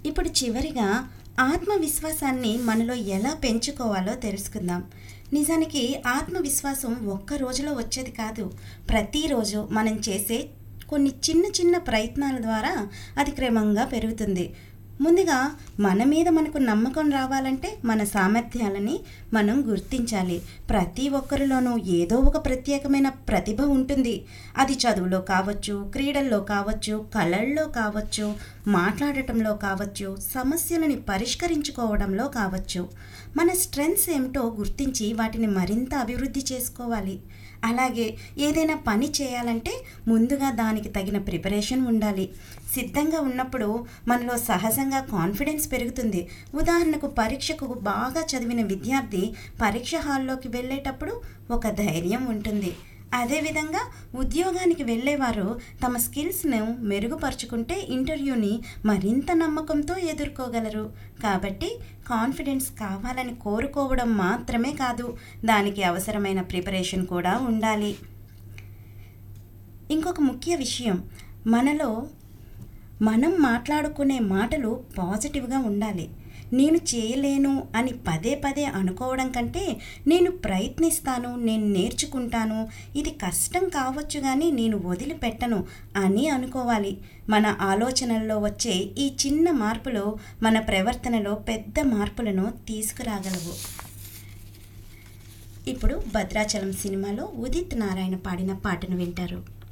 ఇప్పుడు చివరిగా ఆత్మవిశ్వాసాన్ని మనలో ఎలా పెంచుకోవాలో తెలుసుకుందాం నిజానికి ఆత్మవిశ్వాసం ఒక్క రోజులో వచ్చేది కాదు ప్రతిరోజు మనం చేసే కొన్ని చిన్న చిన్న ప్రయత్నాల ద్వారా అది క్రమంగా పెరుగుతుంది ముందుగా మన మీద మనకు నమ్మకం రావాలంటే మన సామర్థ్యాలని మనం గుర్తించాలి ప్రతి ఒక్కరిలోనూ ఏదో ఒక ప్రత్యేకమైన ప్రతిభ ఉంటుంది అది చదువులో కావచ్చు క్రీడల్లో కావచ్చు కళల్లో కావచ్చు మాట్లాడటంలో కావచ్చు సమస్యలని పరిష్కరించుకోవడంలో కావచ్చు మన స్ట్రెంగ్స్ ఏమిటో గుర్తించి వాటిని మరింత అభివృద్ధి చేసుకోవాలి అలాగే ఏదైనా పని చేయాలంటే ముందుగా దానికి తగిన ప్రిపరేషన్ ఉండాలి సిద్ధంగా ఉన్నప్పుడు మనలో సహజంగా కాన్ఫిడెన్స్ పెరుగుతుంది ఉదాహరణకు పరీక్షకు బాగా చదివిన విద్యార్థి పరీక్ష హాల్లోకి వెళ్ళేటప్పుడు ఒక ధైర్యం ఉంటుంది అదేవిధంగా ఉద్యోగానికి వెళ్ళేవారు తమ స్కిల్స్ను మెరుగుపరుచుకుంటే ఇంటర్వ్యూని మరింత నమ్మకంతో ఎదుర్కోగలరు కాబట్టి కాన్ఫిడెన్స్ కావాలని కోరుకోవడం మాత్రమే కాదు దానికి అవసరమైన ప్రిపరేషన్ కూడా ఉండాలి ఇంకొక ముఖ్య విషయం మనలో మనం మాట్లాడుకునే మాటలు పాజిటివ్గా ఉండాలి నేను చేయలేను అని పదే పదే అనుకోవడం కంటే నేను ప్రయత్నిస్తాను నేను నేర్చుకుంటాను ఇది కష్టం కావచ్చు కానీ నేను వదిలిపెట్టను అని అనుకోవాలి మన ఆలోచనల్లో వచ్చే ఈ చిన్న మార్పులు మన ప్రవర్తనలో పెద్ద మార్పులను తీసుకురాగలవు ఇప్పుడు భద్రాచలం సినిమాలో ఉదిత్ నారాయణ పాడిన పాటను వింటారు